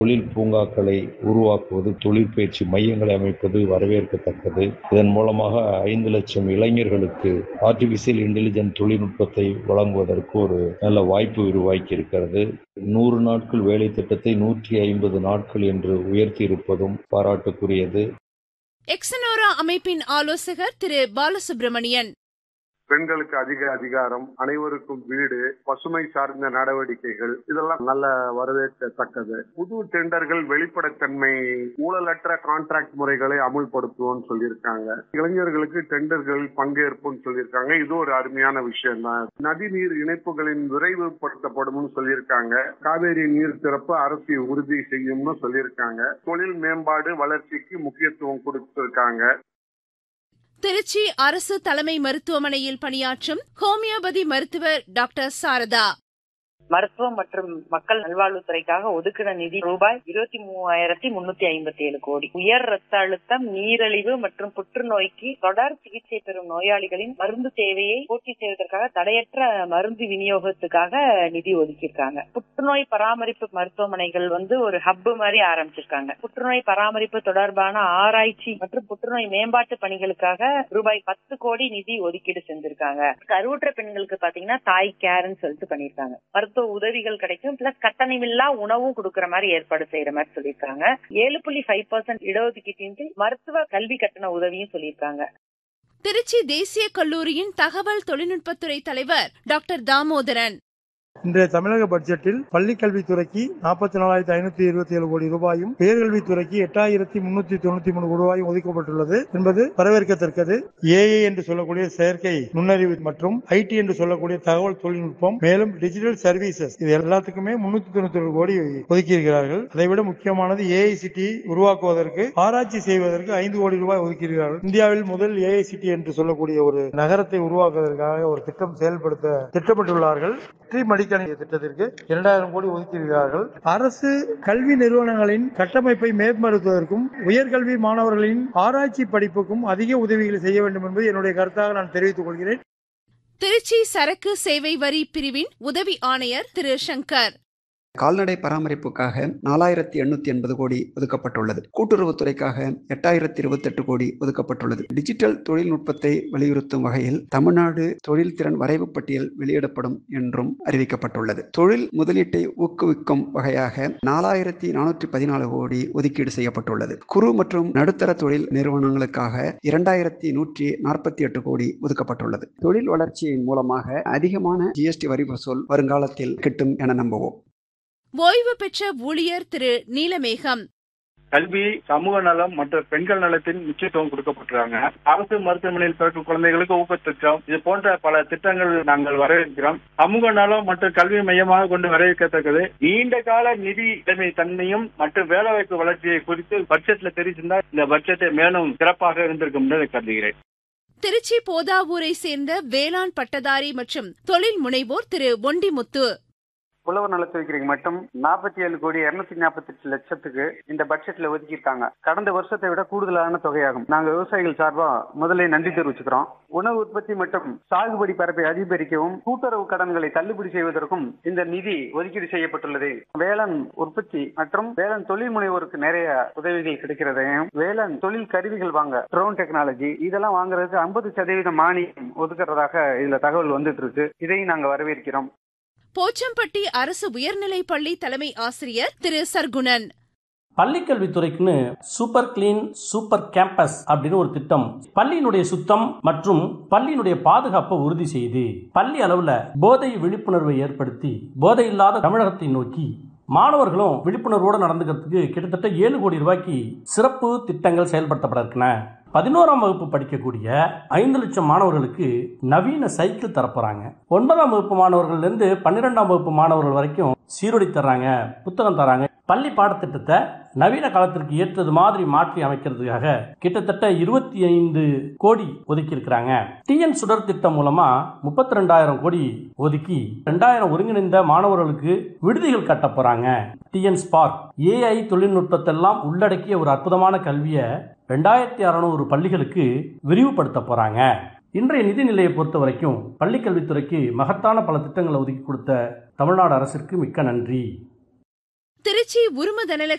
தொழில் பூங்காக்களை உருவாக்குவது தொழிற்பயிற்சி மையங்களை அமைப்பது வரவேற்கத்தக்கது இதன் மூலமாக ஐந்து லட்சம் இளைஞர்களுக்கு ஆர்டிபிஷியல் இன்டெலிஜென்ட் தொழில்நுட்பத்தை வழங்குவதற்கு ஒரு நல்ல வாய்ப்பு உருவாக்கி இருக்கிறது நூறு நாட்கள் வேலை திட்டத்தை நூற்றி ஐம்பது நாட்கள் என்று உயர்த்தி இருப்பதும் பாராட்டுக்குரியது எக்ஸனோரா அமைப்பின் ஆலோசகர் திரு பாலசுப்ரமணியன் பெண்களுக்கு அதிக அதிகாரம் அனைவருக்கும் வீடு பசுமை சார்ந்த நடவடிக்கைகள் இதெல்லாம் நல்ல வரவேற்கத்தக்கது புது டெண்டர்கள் வெளிப்படைத்தன்மை ஊழலற்ற கான்ட்ராக்ட் முறைகளை அமுல்படுத்துவோம்னு சொல்லியிருக்காங்க இளைஞர்களுக்கு டெண்டர்கள் பங்கேற்புன்னு சொல்லியிருக்காங்க இது ஒரு அருமையான விஷயம் தான் நதிநீர் இணைப்புகளின் விரைவுபடுத்தப்படும் சொல்லியிருக்காங்க காவேரி நீர் திறப்பு அரசு உறுதி செய்யும்னு சொல்லியிருக்காங்க தொழில் மேம்பாடு வளர்ச்சிக்கு முக்கியத்துவம் கொடுத்திருக்காங்க திருச்சி அரசு தலைமை மருத்துவமனையில் பணியாற்றும் ஹோமியோபதி மருத்துவர் டாக்டர் சாரதா மருத்துவம் மற்றும் மக்கள் நல்வாழ்வுத்துறைக்காக ஒதுக்கின நிதி ரூபாய் இருபத்தி மூவாயிரத்தி முன்னூத்தி ஐம்பத்தி ஏழு கோடி உயர் ரத்த அழுத்தம் நீரிழிவு மற்றும் புற்றுநோய்க்கு தொடர் சிகிச்சை பெறும் நோயாளிகளின் மருந்து தேவையை பூர்த்தி செய்வதற்காக தடையற்ற மருந்து விநியோகத்துக்காக நிதி ஒதுக்கியிருக்காங்க புற்றுநோய் பராமரிப்பு மருத்துவமனைகள் வந்து ஒரு ஹப் மாதிரி ஆரம்பிச்சிருக்காங்க புற்றுநோய் பராமரிப்பு தொடர்பான ஆராய்ச்சி மற்றும் புற்றுநோய் மேம்பாட்டு பணிகளுக்காக ரூபாய் பத்து கோடி நிதி ஒதுக்கீடு செஞ்சிருக்காங்க கருவுற்ற பெண்களுக்கு பாத்தீங்கன்னா தாய் கேர்ன்னு சொல்லிட்டு பண்ணிருக்காங்க மருத்துவ உதவிகள் கிடைக்கும் பிளஸ் கட்டணமில்லா உணவும் கொடுக்கற மாதிரி ஏற்பாடு செய்யற மாதிரி சொல்லியிருக்காங்க ஏழு புள்ளி ஃபைவ் பர்சன்ட் இடஒதுக்கீட்டின் மருத்துவ கல்வி கட்டண உதவியும் சொல்லியிருக்காங்க திருச்சி தேசிய கல்லூரியின் தகவல் தொழில்நுட்பத்துறை தலைவர் டாக்டர் தாமோதரன் இன்றைய தமிழக பட்ஜெட்டில் பள்ளி கல்வித்துறைக்கு நாற்பத்தி நாலாயிரத்தி ஐநூத்தி இருபத்தி ஏழு கோடி ரூபாயும் உயர்கல்வித்துறைக்கு எட்டாயிரத்தி முன்னூத்தி தொண்ணூத்தி மூணு ரூபாயும் ஒதுக்கப்பட்டுள்ளது என்பது வரவேற்கத்தக்கது ஏஐ என்று சொல்லக்கூடிய செயற்கை நுண்ணறிவு மற்றும் ஐடி என்று சொல்லக்கூடிய தகவல் தொழில்நுட்பம் மேலும் டிஜிட்டல் சர்வீசஸ் இது எல்லாத்துக்குமே முன்னூத்தி தொண்ணூத்தி ஏழு கோடி ஒதுக்கியிருக்கிறார்கள் அதைவிட முக்கியமானது ஏஐசிடி உருவாக்குவதற்கு ஆராய்ச்சி செய்வதற்கு ஐந்து கோடி ரூபாய் ஒதுக்கியிருக்கிறார்கள் இந்தியாவில் முதல் ஏஐசிடி என்று சொல்லக்கூடிய ஒரு நகரத்தை உருவாக்குவதற்காக ஒரு திட்டம் செயல்படுத்த திட்டமிட்டுள்ளார்கள் வெற்றி மடிக்கணினி திட்டத்திற்கு இரண்டாயிரம் கோடி ஒதுக்கியிருக்கிறார்கள் அரசு கல்வி நிறுவனங்களின் கட்டமைப்பை மேம்படுத்துவதற்கும் உயர்கல்வி மாணவர்களின் ஆராய்ச்சி படிப்புக்கும் அதிக உதவிகளை செய்ய வேண்டும் என்பது என்னுடைய கருத்தாக நான் தெரிவித்துக் கொள்கிறேன் திருச்சி சரக்கு சேவை வரி பிரிவின் உதவி ஆணையர் திரு சங்கர் கால்நடை பராமரிப்புக்காக நாலாயிரத்தி எண்ணூத்தி எண்பது கோடி ஒதுக்கப்பட்டுள்ளது கூட்டுறவுத்துறைக்காக எட்டாயிரத்தி இருபத்தெட்டு கோடி ஒதுக்கப்பட்டுள்ளது டிஜிட்டல் தொழில்நுட்பத்தை வலியுறுத்தும் வகையில் தமிழ்நாடு தொழில் திறன் வரைவு பட்டியல் வெளியிடப்படும் என்றும் அறிவிக்கப்பட்டுள்ளது தொழில் முதலீட்டை ஊக்குவிக்கும் வகையாக நாலாயிரத்தி நானூற்றி பதினாலு கோடி ஒதுக்கீடு செய்யப்பட்டுள்ளது குறு மற்றும் நடுத்தர தொழில் நிறுவனங்களுக்காக இரண்டாயிரத்தி நூற்றி நாற்பத்தி எட்டு கோடி ஒதுக்கப்பட்டுள்ளது தொழில் வளர்ச்சியின் மூலமாக அதிகமான ஜிஎஸ்டி வரி வசூல் வருங்காலத்தில் கிட்டும் என நம்புவோம் ஓய்வு பெற்ற ஊழியர் திரு நீலமேகம் கல்வி சமூக நலம் மற்றும் பெண்கள் நலத்தின் முக்கியத்துவம் கொடுக்கப்பட்டிருக்காங்க அரசு மருத்துவமனையில் பிறக்கும் குழந்தைகளுக்கு ஊக்கத்திட்டம் இது போன்ற பல திட்டங்கள் நாங்கள் வரவேற்கிறோம் சமூக நலம் மற்றும் கல்வி மையமாக கொண்டு வரவேற்கத்தக்கது நீண்ட கால நிதி நிலைமை தன்மையும் மற்றும் வேலைவாய்ப்பு வளர்ச்சியை குறித்து பட்ஜெட்ல தெரிவிச்சிருந்தா இந்த பட்ஜெட்டை மேலும் சிறப்பாக இருந்திருக்கும் என்று கருதுகிறேன் திருச்சி போதாவூரை சேர்ந்த வேளாண் பட்டதாரி மற்றும் தொழில் முனைவோர் திரு ஒண்டிமுத்து புலவர் நலத்துறைக்கு மட்டும் நாற்பத்தி ஏழு கோடி இருநூத்தி நாற்பத்தி எட்டு லட்சத்துக்கு இந்த பட்ஜெட்ல ஒதுக்கியிருக்காங்க கடந்த வருஷத்தை விட கூடுதலான தொகையாகும் நாங்க விவசாயிகள் சார்பா முதலே நன்றி தெரிவிச்சுக்கிறோம் உணவு உற்பத்தி மற்றும் சாகுபடி பரப்பை அதிகரிக்கவும் கூட்டுறவு கடன்களை தள்ளுபடி செய்வதற்கும் இந்த நிதி ஒதுக்கீடு செய்யப்பட்டுள்ளது வேளாண் உற்பத்தி மற்றும் வேளாண் தொழில் முனைவோருக்கு நிறைய உதவிகள் கிடைக்கிறதையும் வேளாண் தொழில் கருவிகள் வாங்க ட்ரோன் டெக்னாலஜி இதெல்லாம் வாங்குறதுக்கு ஐம்பது சதவீத மானியம் ஒதுக்குறதாக இதுல தகவல் வந்துட்டு இருக்கு இதையும் நாங்க வரவேற்கிறோம் போச்சம்பட்டி அரசு உயர்நிலைப் பள்ளி தலைமை ஆசிரியர் திரு சர்க்குணன் பள்ளிக்கல்வித்துறைக்குன்னு சூப்பர் கிளீன் சூப்பர் கேம்பஸ் அப்படின்னு ஒரு திட்டம் பள்ளியினுடைய சுத்தம் மற்றும் பள்ளியினுடைய பாதுகாப்பை உறுதி செய்து பள்ளி அளவுல போதை விழிப்புணர்வை ஏற்படுத்தி போதை இல்லாத தமிழகத்தை நோக்கி மாணவர்களும் விழிப்புணர்வோடு நடந்துக்கிறதுக்கு கிட்டத்தட்ட ஏழு கோடி ரூபாய்க்கு சிறப்பு திட்டங்கள் செயல்படுத்தப்பட இருக்கின பதினோராம் வகுப்பு படிக்கக்கூடிய ஐந்து லட்சம் மாணவர்களுக்கு நவீன சைக்கிள் தரப்போறாங்க ஒன்பதாம் வகுப்பு மாணவர்கள்ல இருந்து பன்னிரெண்டாம் வகுப்பு மாணவர்கள் வரைக்கும் சீருடை தர்றாங்க புத்தகம் தராங்க பள்ளி பாடத்திட்டத்தை நவீன காலத்திற்கு ஏற்றது மாதிரி மாற்றி அமைக்கிறதுக்காக கிட்டத்தட்ட இருபத்தி ஐந்து கோடி ஒதுக்கி இருக்கிறாங்க டிஎன் சுடர் திட்டம் மூலமா முப்பத்தி ரெண்டாயிரம் கோடி ஒதுக்கி ரெண்டாயிரம் ஒருங்கிணைந்த மாணவர்களுக்கு விடுதிகள் கட்ட போறாங்க டிஎன் ஸ்பார்க் ஏஐ தொழில்நுட்பத்தெல்லாம் உள்ளடக்கிய ஒரு அற்புதமான கல்வியை ரெண்டாயிரத்தி அறநூறு பள்ளிகளுக்கு விரிவுபடுத்த போறாங்க இன்றைய நிதி நிலையை பொறுத்த வரைக்கும் பள்ளிக்கல்வித்துறைக்கு மகத்தான பல திட்டங்களை ஒதுக்கி கொடுத்த தமிழ்நாடு அரசிற்கு மிக்க நன்றி திருச்சி உரும தனலட்சுமி